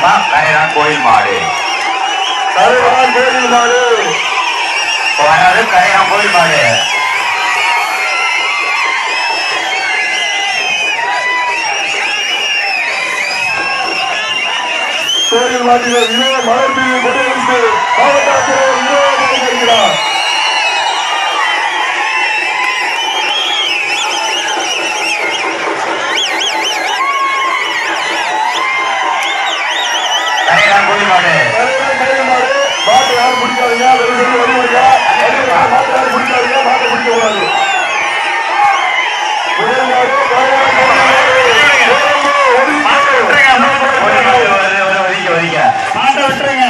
ஆமா கரைதான் கோயில் மாடு கரைதான் கோயில் மாடு வராது கரைதான் கோயில் மாடு கோயில் மாட்டில இதே மலர் மீது கொண்டு மாவட்ட ஆட்சியர் விநியோகம் செய்கிறார் கரைதான் கோயில் மாடு கரைதான் கோயில் மாடு மாட்டை யாரும் பிடிக்காதீங்க வெறும் சொல்லி வழி விடுங்க மாட்டை யாரும் பிடிக்காதீங்க மாட்டை பிடிக்க கூடாது முதல் மாடு கரைதான் கோயில் மாடு ஒதுங்கி ஒரு மாடு வருது, ஒரு ஒதுக்கி ஒதுக்க மாட்டை விட்டுருங்க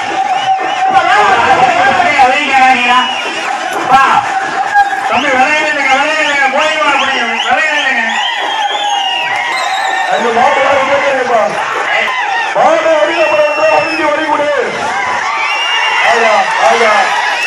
தம்பி விளையாடுங்க விளையாடுங்க கோயில் மாடு பிடிக்கும் விளையாடுங்க அந்த மாட்டை யாரும் கேட்கறீங்கப்பா மாட்டை அடிக்கப்பட ஒதுங்கி வழி கொடு ஆயா ஆயா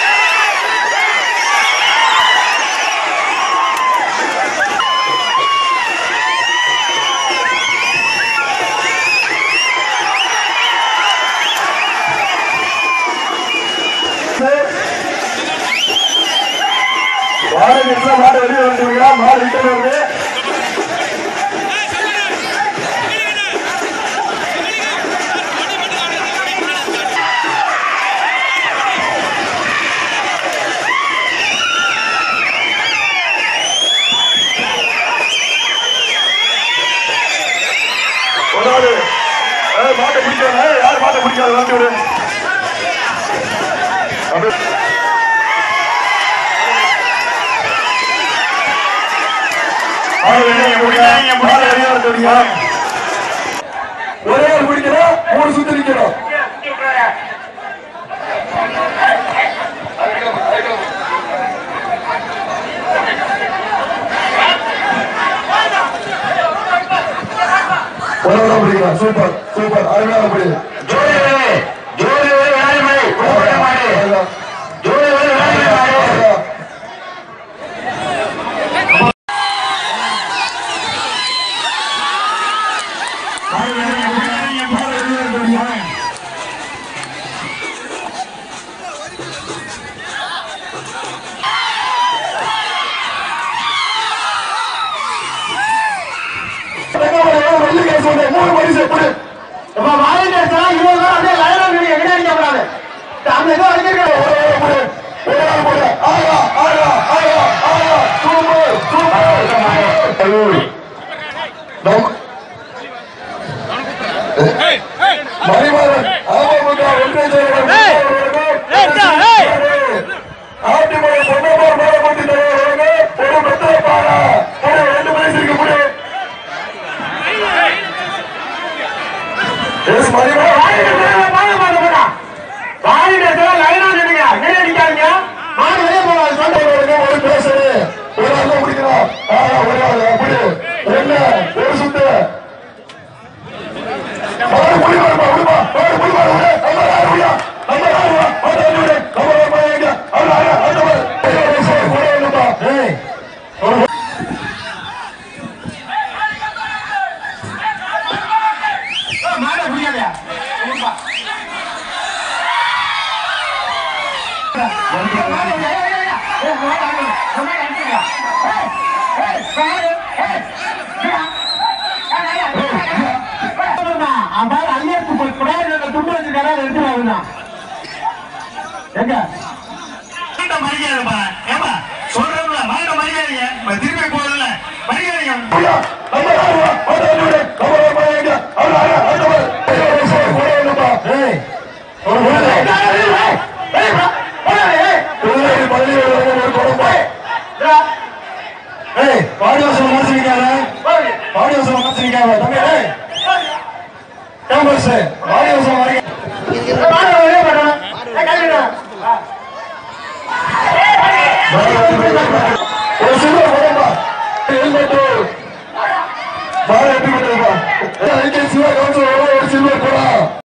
மாடு நிறுத்த மாடு வெளியே வந்துருக்கா மாடு ரிட்டர்ன் வருது ஒரு ஆளு ஏய், மாட்டை பிடிக்காத ஏய், யார் மாட்டை பிடிக்காத வந்து விடு அப்படியே மாடு வெளியே பிடிக்காதீங்க, மாடு வெளியே வர சொல்லுங்க. ஒரே ஆள் பிடிக்கணும் மூணு சுத்தி நிக்கணும் ஒரு ஆள் பிடிக்கலாம் சூப்பர் சூப்பர் அருமையான பிடி ஜோடி வருது ஜோடி வருது வேலை மாடு கோயில் மாடு ஜோடி வருது வேலை மாடு வெள்ளிக்கிழமை சொல்றேன் மூணு பரிசு எப்படி இப்ப வாலிபர் எல்லாம் இருபது பேர் அப்படியே லைனா நின்று எங்க அடிக்க கூடாது அந்த ஏதோ அடிக்கிறாங்க மணிமாறன் அமமுக ஒன்றிய ஆட்டிமலை பொன்னமார் மேலப்பட்டி தலைவர்களுக்கு ஒரு மெத்தனை பாரா ஒரு ரெண்டு வயசு இருக்க முடியும் எஸ் மணிமாறன் ஒரு பேசுறது ஒரு ஆள் தான் பிடிக்கணும் ஆ, ஒரு ஆள் அப்படி என்ன ஒரு சுத்து மாடு புலி வருமா விடுமா மாடு புலி வருமா நம்ம யாரு வியா நம்ம யாரு வியா மாடு வந்து விடு நம்ம ஒரு பையன் எங்க அவரு ஆயா அந்த மாதிரி ஐயோ சார் கூட இல்லப்பா ஏய் மாட பிடிக்காதயா அப்பாரு அள்ளியத்து போய் கூட துண்டு வச்சு கடையில் எடுத்து வாங்கினா எங்க மாட்ட மறிக்காதுப்பா ஏப்பா சொல்றோம்ல மாட்ட மறிக்காதீங்க திரும்பி போகல மறிக்காதீங்க ஐயா நம்ம யாரு வியா மாடு வந்து விடு நம்ம ஒரு பையன் எங்க அவரு ஆயா அந்த மாதிரி ஐயோ சார் கூட இல்லப்பா ஏய் ஒரு பிள்ளைகள் பள்ளியில் ஒரு குடும்பம் ஏய் பாடியோசம் மாத்திருக்காங்க பாடியோசம் மாத்திருக்காங்க தம்பி ஏய் கேம்பஸ் பாடியோசம் மாறி ஒரு சில்வர் குடும்பம் ஹெல்மெட் பாரு எப்படி பண்ணுறப்பா சில்வர் கவுன்சிலர் ஒரு சில்வர் கூட